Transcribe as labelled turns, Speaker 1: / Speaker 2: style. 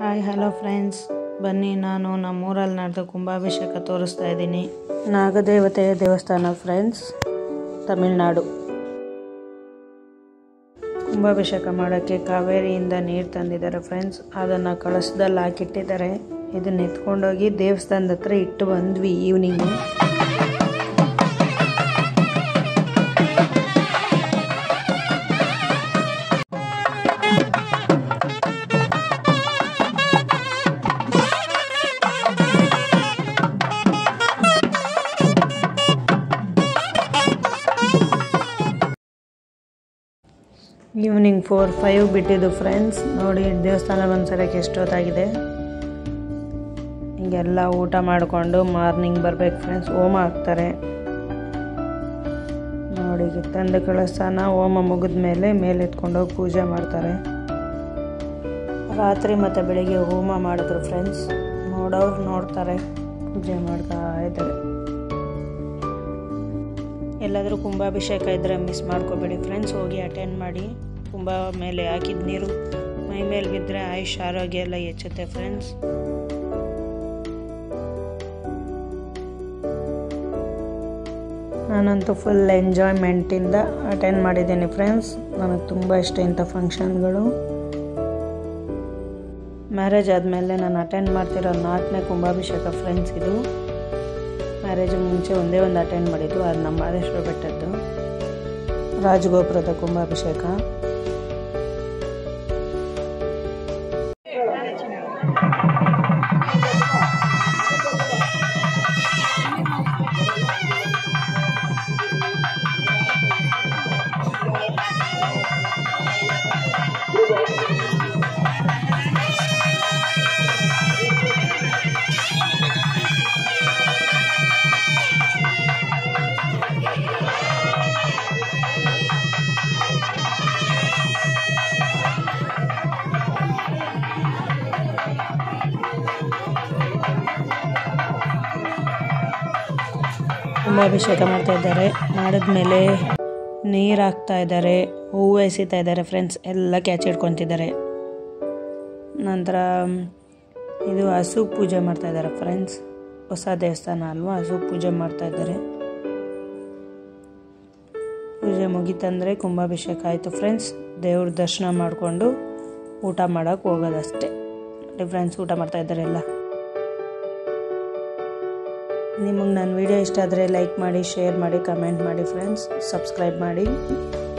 Speaker 1: hi hello friends ಬನ್ನಿ ನಾನು ನಮ್ಮೂರಲ್ಲಿ ನಡೆದ ಕುಂಭಾಭಿಷೇಕ ತೋರಿಸ್ತಾ ಇದ್ದೀನಿ ನಾಗದೇವತೆಯ ದೇವಸ್ಥಾನ ಫ್ರೆಂಡ್ಸ್ ತಮಿಳ್ನಾಡು ಕುಂಭಾಭಿಷೇಕ ಮಾಡೋಕ್ಕೆ ಕಾವೇರಿಯಿಂದ ನೀರು ತಂದಿದ್ದಾರೆ ಫ್ರೆಂಡ್ಸ್ ಅದನ್ನು ಕಳಸದಲ್ಲಿ ಹಾಕಿಟ್ಟಿದ್ದಾರೆ ಇದನ್ನ ಎತ್ಕೊಂಡೋಗಿ ದೇವಸ್ಥಾನದ ಹತ್ರ ಇಟ್ಟು ಬಂದ್ವಿ ಈವ್ನಿಂಗು ಈವ್ನಿಂಗ್ ಫೋರ್ ಫೈವ್ ಬಿಟ್ಟಿದ್ದು ಫ್ರೆಂಡ್ಸ್ ನೋಡಿ ದೇವಸ್ಥಾನ ಬಂದ್ಸರಕ್ಕೆ ಎಷ್ಟೊತ್ತಾಗಿದೆ ಹಿಂಗೆಲ್ಲ ಊಟ ಮಾಡಿಕೊಂಡು ಮಾರ್ನಿಂಗ್ ಬರ್ಬೇಕು ಫ್ರೆಂಡ್ಸ್ ಹೋಮ ಹಾಕ್ತಾರೆ ನೋಡಿ ತಂದು ಕಳಸ್ತಾನ ಹೋಮ ಮುಗಿದ ಮೇಲೆ ಮೇಲೆ ಎತ್ಕೊಂಡೋಗಿ ಪೂಜೆ ಮಾಡ್ತಾರೆ ರಾತ್ರಿ ಮತ್ತು ಬೆಳಿಗ್ಗೆ ಹೋಮ ಮಾಡಿದ್ರು ಫ್ರೆಂಡ್ಸ್ ನೋಡೋರು ನೋಡ್ತಾರೆ ಪೂಜೆ ಮಾಡ್ತಾ ಇದ್ದಾರೆ ಎಲ್ಲಾದರೂ ಕುಂಭಾಭಿಷೇಕ ಇದ್ದರೆ ಮಿಸ್ ಮಾಡ್ಕೋಬೇಡಿ ಫ್ರೆಂಡ್ಸ್ ಹೋಗಿ ಅಟೆಂಡ್ ಮಾಡಿ ಕುಂಭ ಮೇಲೆ ಹಾಕಿದ ನೀರು ಮೈ ಮೇಲೆ ಬಿದ್ದರೆ ಆಯುಷ್ ಆರೋಗ್ಯ ಎಲ್ಲ ಹೆಚ್ಚುತ್ತೆ ಫ್ರೆಂಡ್ಸ್ ನಾನಂತೂ ಫುಲ್ ಎಂಜಾಯ್ಮೆಂಟಿಂದ ಅಟೆಂಡ್ ಮಾಡಿದ್ದೀನಿ ಫ್ರೆಂಡ್ಸ್ ನನಗೆ ತುಂಬ ಇಷ್ಟ ಇಂಥ ಫಂಕ್ಷನ್ಗಳು ಮ್ಯಾರೇಜ್ ಆದಮೇಲೆ ನಾನು ಅಟೆಂಡ್ ಮಾಡ್ತಿರೋ ನಾಲ್ಕನೇ ಕುಂಭಾಭಿಷೇಕ ಫ್ರೆಂಡ್ಸ್ ಇದು ಮ್ಯಾರೇಜ್ ಮುಂಚೆ ಒಂದೇ ಒಂದು ಅಟೆಂಡ್ ಮಾಡಿದ್ದು ಅದು ನಮ್ಮ ಮಾದೇಶ್ವರ ಬೆಟ್ಟದ್ದು ರಾಜಗೋಪುರದ ಕುಂಭಾಭಿಷೇಕ ಕುಂಭಾಭಿಷೇಕ ಮಾಡ್ತಾ ಇದ್ದಾರೆ ಮಾಡಿದ್ಮೇಲೆ ನೀರು ಹಾಕ್ತಾ ಇದ್ದಾರೆ ಹೂವು ಎಸಿತಾ ಇದ್ದಾರೆ ಫ್ರೆಂಡ್ಸ್ ಎಲ್ಲ ಕ್ಯಾಚ್ ಇಟ್ಕೊತಿದ್ದಾರೆ ನಂತರ ಇದು ಹಸು ಪೂಜೆ ಮಾಡ್ತಾ ಇದ್ದಾರೆ ಫ್ರೆಂಡ್ಸ್ ಹೊಸ ದೇವಸ್ಥಾನ ಅಲ್ವಾ ಹಸು ಪೂಜೆ ಮಾಡ್ತಾ ಇದ್ದಾರೆ ಪೂಜೆ ಮುಗೀತಂದರೆ ಕುಂಭಾಭಿಷೇಕ ಆಯಿತು ಫ್ರೆಂಡ್ಸ್ ದೇವ್ರ ದರ್ಶನ ಮಾಡಿಕೊಂಡು ಊಟ ಮಾಡೋಕೆ ಹೋಗೋದಷ್ಟೇ ನೋಡಿ ಫ್ರೆಂಡ್ಸ್ ಊಟ ಮಾಡ್ತಾ ಇದ್ದಾರೆ ಎಲ್ಲ ನಿಮಗೆ ನನ್ನ ವಿಡಿಯೋ ಇಷ್ಟ ಆದರೆ ಲೈಕ್ ಮಾಡಿ ಶೇರ್ ಮಾಡಿ ಕಮೆಂಟ್ ಮಾಡಿ ಫ್ರೆಂಡ್ಸ್ ಸಬ್ಸ್ಕ್ರೈಬ್ ಮಾಡಿ